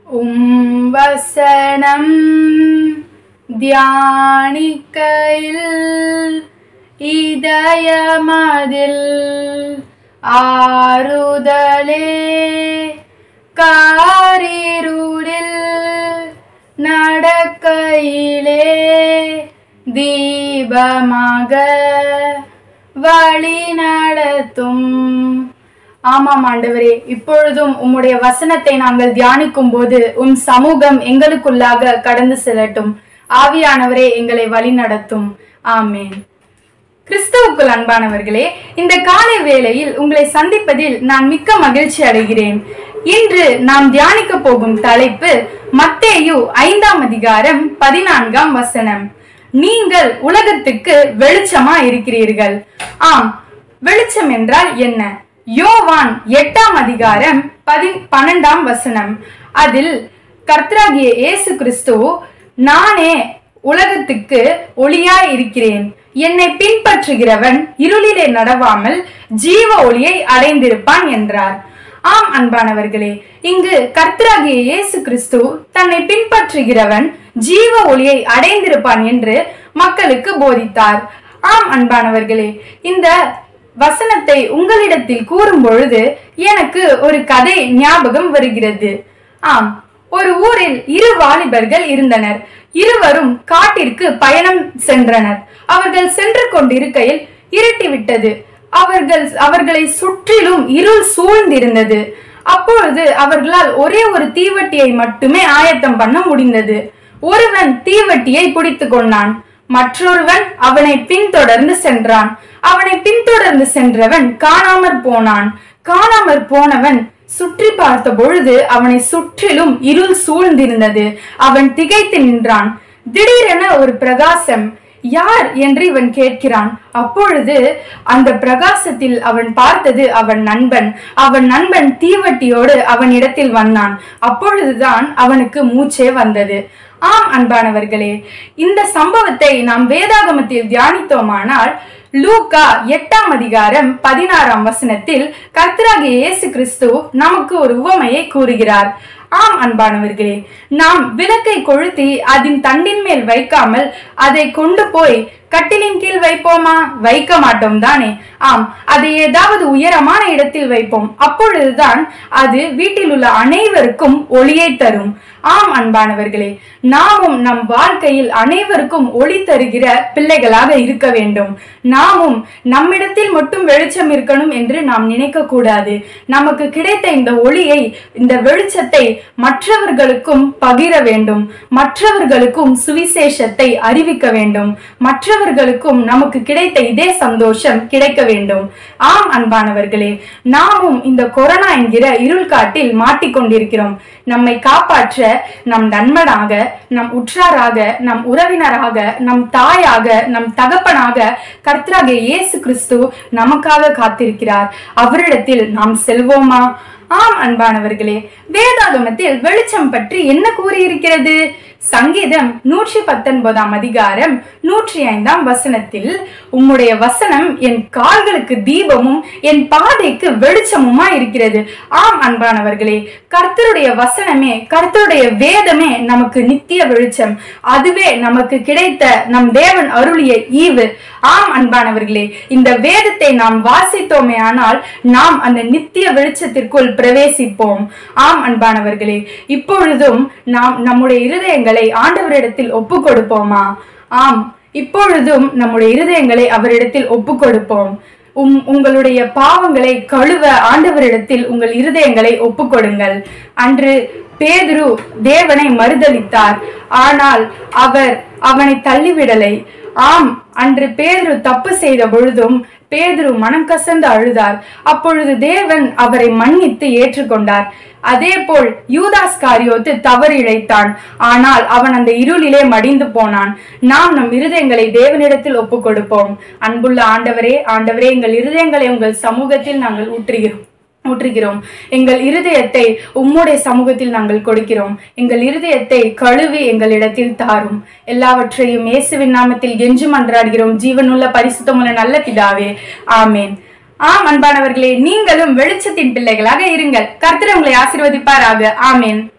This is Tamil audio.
உம் வசனம் தியானிக்கையில் இதயமதில் ஆறுதலே காரிருளில் நடக்கையிலே தீபமாக வழி நடத்தும் ஆமாம் ஆண்டவரே இப்பொழுதும் உம்முடைய வசனத்தை நாங்கள் தியானிக்கும் போது உம் சமூகம் எங்களுக்குள்ளாக கடந்து செல்லட்டும் ஆவியானவரே எங்களை வழி நடத்தும் ஆமேன் கிறிஸ்துவுக்குள் அன்பானவர்களே இந்த காலை வேளையில் உங்களை சந்திப்பதில் நான் மிக்க மகிழ்ச்சி அடைகிறேன் இன்று நாம் தியானிக்க போகும் தலைப்பு மத்தேயு ஐந்தாம் அதிகாரம் பதினான்காம் வசனம் நீங்கள் உலகத்துக்கு வெளிச்சமா இருக்கிறீர்கள் ஆம் வெளிச்சம் என்றால் என்ன யோவான் எட்டாம் அதிகாரம் பதி பன்னெண்டாம் வசனம் அதில் கர்த்தராகிய இயேசு கிறிஸ்து நானே உலகத்துக்கு ஒளியாய் இருக்கிறேன் என்னை பின்பற்றுகிறவன் இருளிலே நடவாமல் ஜீவ ஒளியை அடைந்திருப்பான் என்றார் ஆம் அன்பானவர்களே இங்கு கர்த்தராகிய இயேசு கிறிஸ்து தன்னை பின்பற்றுகிறவன் ஜீவ ஒளியை அடைந்திருப்பான் என்று மக்களுக்கு போதித்தார் ஆம் அன்பானவர்களே இந்த வசனத்தை உங்களிடத்தில் கூறும் பொழுது எனக்கு ஒரு கதை ஞாபகம் வருகிறது ஆம் ஒரு ஊரில் இரு வாலிபர்கள் இருந்தனர் இருவரும் காட்டிற்கு பயணம் சென்றனர் அவர்கள் சென்று கொண்டிருக்கையில் இருட்டிவிட்டது அவர்கள் அவர்களை சுற்றிலும் இருள் சூழ்ந்திருந்தது அப்பொழுது அவர்களால் ஒரே ஒரு தீவட்டியை மட்டுமே ஆயத்தம் பண்ண முடிந்தது ஒருவன் தீவட்டியை பிடித்து கொண்டான் மற்றொருவன் அவனை பின்தொடர்ந்து சென்றான் அவனை பின்தொடர்ந்து சென்றவன் காணாமற் போனான் காணாமற் போனவன் சுற்றி பார்த்த பொழுது அவனை சுற்றிலும் இருள் சூழ்ந்திருந்தது அவன் திகைத்து நின்றான் திடீரென ஒரு பிரகாசம் யார் என்று இவன் கேட்கிறான் அப்பொழுது அந்த பிரகாசத்தில் அவன் பார்த்தது அவன் நண்பன் அவன் நண்பன் தீவட்டியோடு அவன் இடத்தில் வந்தான் அப்பொழுதுதான் அவனுக்கு மூச்சே வந்தது ஆம் அன்பானவர்களே இந்த சம்பவத்தை நாம் வேதாகமத்தில் தியானித்தோமானால் லூக்கா எட்டாம் அதிகாரம் பதினாறாம் வசனத்தில் கர்த்தராகிய இயேசு கிறிஸ்து நமக்கு ஒரு உவமையை கூறுகிறார் ஆம் அன்பானவர்களே நாம் விளக்கை கொளுத்தி அதன் தண்டின் மேல் வைக்காமல் அதை கொண்டு போய் கட்டிலின் கீழ் வைப்போமா வைக்க மாட்டோம் தானே ஆம் அதை ஏதாவது உயரமான இடத்தில் வைப்போம் அப்பொழுதுதான் அது வீட்டில் உள்ள அனைவருக்கும் ஒளியை தரும் ஆம் அன்பானவர்களே நாமும் நம் வாழ்க்கையில் அனைவருக்கும் ஒளி தருகிற பிள்ளைகளாக இருக்க வேண்டும் நாமும் நம்மிடத்தில் மட்டும் வெளிச்சம் இருக்கணும் என்று நாம் நினைக்க கூடாது நமக்கு கிடைத்த இந்த ஒளியை இந்த வெளிச்சத்தை மற்றவர்களுக்கும் பகிர வேண்டும் மற்றவர்களுக்கும் சுவிசேஷத்தை அறிவிக்க வேண்டும் மற்றவர்களுக்கும் நமக்கு கிடைத்த இதே சந்தோஷம் கிடைக்க வேண்டும் ஆம் அன்பானவர்களே நாமும் இந்த கொரோனா என்கிற இருள் காட்டில் மாட்டிக்கொண்டிருக்கிறோம் நம்மை காப்பாற்ற நம் நண்பனாக நம் உற்றாராக நம் உறவினராக நம் தாயாக நம் தகப்பனாக கர்த்தராகிய இயேசு கிறிஸ்து நமக்காக காத்திருக்கிறார் அவரிடத்தில் நாம் செல்வோமா ஆம் அன்பானவர்களே வேதாகமத்தில் வெளிச்சம் பற்றி என்ன கூறியிருக்கிறது சங்கீதம் நூற்றி பத்தொன்பதாம் அதிகாரம் நூற்றி ஐந்தாம் வசனத்தில் உம்முடைய வசனம் என் கால்களுக்கு தீபமும் என் பாதைக்கு வெளிச்சமுமா இருக்கிறது ஆம் அன்பானவர்களே கர்த்தருடைய வசனமே கர்த்தருடைய வேதமே நமக்கு நித்திய வெளிச்சம் அதுவே நமக்கு கிடைத்த நம் தேவன் அருளிய ஈவு ஆம் அன்பானவர்களே இந்த வேதத்தை நாம் வாசித்தோமே ஆனால் நாம் அந்த நித்திய வெளிச்சத்திற்குள் பிரவேசிப்போம் ஆம் அன்பானவர்களே இப்பொழுதும் நாம் நம்முடைய இருதயங்களை ஆண்டவரிடத்தில் ஒப்பு கொடுப்போமா ஆம் இப்பொழுதும் நம்முடைய இருதயங்களை அவரிடத்தில் ஒப்பு கொடுப்போம் உம் உங்களுடைய பாவங்களை கழுவ ஆண்டவரிடத்தில் உங்கள் இருதயங்களை ஒப்பு கொடுங்கள் அன்று பேதுரு தேவனை மறுதளித்தார் ஆனால் அவர் அவனை தள்ளிவிடலை ஆம் அன்று பேதுரு தப்பு செய்த பொழுதும் பேதுரு மனம் கசந்து அழுதார் அப்பொழுது தேவன் அவரை மன்னித்து ஏற்றுக்கொண்டார் அதே போல் யூதாஸ் காரியோத்து தவறு இழைத்தான் ஆனால் அவன் அந்த இருளிலே மடிந்து போனான் நாம் நம் இருதயங்களை தேவனிடத்தில் ஒப்பு கொடுப்போம் அன்புள்ள ஆண்டவரே ஆண்டவரே எங்கள் இருதயங்களை உங்கள் சமூகத்தில் நாங்கள் ஊற்றுகிறோம் ஊற்றுகிறோம் எங்கள் இருதயத்தை உம்முடைய சமூகத்தில் நாங்கள் கொடுக்கிறோம் எங்கள் இருதயத்தை கழுவி எங்களிடத்தில் தாரும் எல்லாவற்றையும் இயேசுவின் நாமத்தில் கெஞ்சு மன்றாடுகிறோம் ஜீவனுள்ள பரிசுத்தமுள்ள நல்ல பிதாவே ஆமேன் ஆம் அன்பானவர்களே நீங்களும் வெளிச்சத்தின் பிள்ளைகளாக இருங்கள் கர்த்தர் உங்களை ஆசீர்வதிப்பாராக ஆமேன்